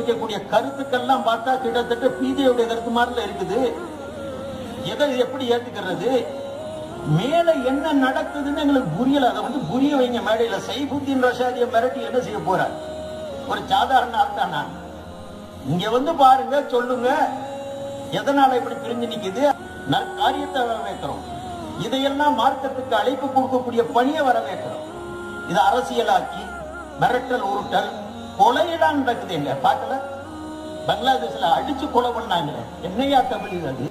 வைக்கக்கூடிய கருத்துக்கள்லாம் பார்த்தா கிட்டத்தட்ட பிஜேயுடைய கருத்து மாதிரில இருக்குது எதை எப்படி ஏத்துக்கிறது மேல என்ன நடக்குதுன்னு எங்களுக்கு புரியல அதை வந்து புரிய வைங்க மேடையில சைபுத்தீன் ரஷாதிய மிரட்டி என்ன செய்ய போறார் ஒரு சாதாரண ஆள் தானா இங்க வந்து பாருங்க சொல்லுங்க எதனால இப்படி பிரிஞ்சு நிக்குது நற்காரியத்தை வரவேற்கிறோம் இதையெல்லாம் மார்க்கத்துக்கு அழைப்பு கொடுக்கக்கூடிய பணியை வரவேற்கிறோம் இது அரசியலாக்கி மிரட்டல் உருட்டல் கொலையெல்லாம் நடக்குது எங்க பார்க்கல பங்களாதேஷ்ல அடிச்சு கொலை பண்ணாங்க என்னையா தமிழ் அது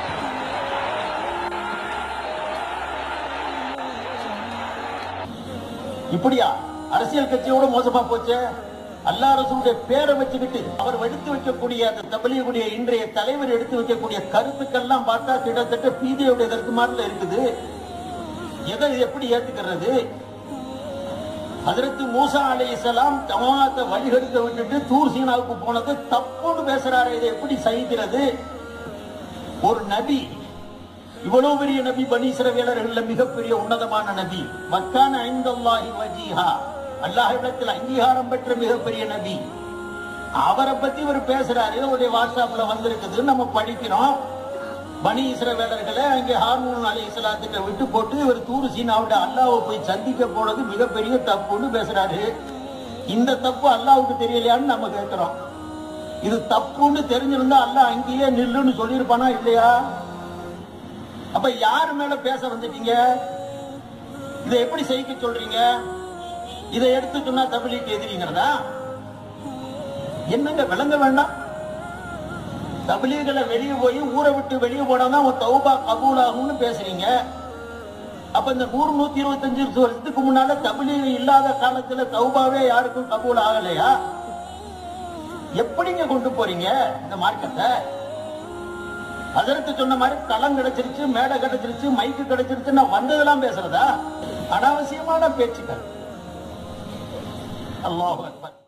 இப்படியா அரசியல் கட்சியோட மோசமா போச்சு அல்லா ரசூலுடைய பேரை வச்சுக்கிட்டு அவர் எடுத்து வைக்கக்கூடிய அந்த தபலியுடைய இன்றைய தலைவர் எடுத்து வைக்கக்கூடிய கருத்துக்கள்லாம் பார்த்தா கிட்டத்தட்ட பிஜேயுடைய கருத்து மாதிரில இருக்குது எதை எப்படி ஏத்துக்கிறது ஹஜரத்து மூசா அலைஹிஸ்ஸலாம் ஜமாத்தை வழிகெடுக்க விட்டுட்டு தூர் சீனாவுக்கு போனது தப்புன்னு பேசுறாரு இதை எப்படி சகிக்கிறது ஒரு நபி இவ்வளவு பெரிய நபி பனீஸ்வரவியலர்கள்ல மிகப்பெரிய உன்னதமான நபி மக்கான ஐந்தல்லாஹி வஜீஹா அல்லாஹ்விடத்தில் அங்கீகாரம் பெற்ற மிகப்பெரிய நபி அவரை பத்தி இவர் பேசுறாரு அவருடைய வாட்ஸ்அப்ல வந்திருக்குது நம்ம படிக்கிறோம் பனி இஸ்ரவேலர்களை அங்கே ஹார்மோன் அலி இஸ்லாத்துக்கு விட்டு போட்டு இவர் தூரு சீனாவோட அல்லாவை போய் சந்திக்க போனது மிகப்பெரிய தப்புன்னு பேசுறாரு இந்த தப்பு அல்லாவுக்கு தெரியலையான்னு நம்ம கேட்கிறோம் இது தப்புன்னு தெரிஞ்சிருந்தா அல்லாஹ் அங்கேயே நில்லுன்னு சொல்லியிருப்பானா இல்லையா அப்ப யார் மேல பேச வந்துட்டீங்க இதை எப்படி செய்ய சொல்றீங்க இதை எடுத்து சொன்னா தபிலிக்கு எதிரிங்கிறதா என்னங்க விளங்க வேண்டாம் தபிலீகளை வெளியே போய் ஊரை விட்டு வெளியே போனாதான் உன் தௌபா கபூல் ஆகும்னு பேசுறீங்க அப்ப இந்த நூறு நூத்தி இருபத்தஞ்சு வருஷத்துக்கு முன்னால தபிலீக இல்லாத காலத்துல தௌபாவே யாருக்கும் கபூல் ஆகலையா எப்படிங்க கொண்டு போறீங்க இந்த மார்க்கத்தை அதற்கு சொன்ன மாதிரி களம் கிடைச்சிருச்சு மேடை கிடைச்சிருச்சு மைக்கு கிடைச்சிருச்சு நான் வந்ததெல்லாம் பேசுறதா அனாவசியமான பேச்சுக்கள் அல்லாஹ் அக்பர்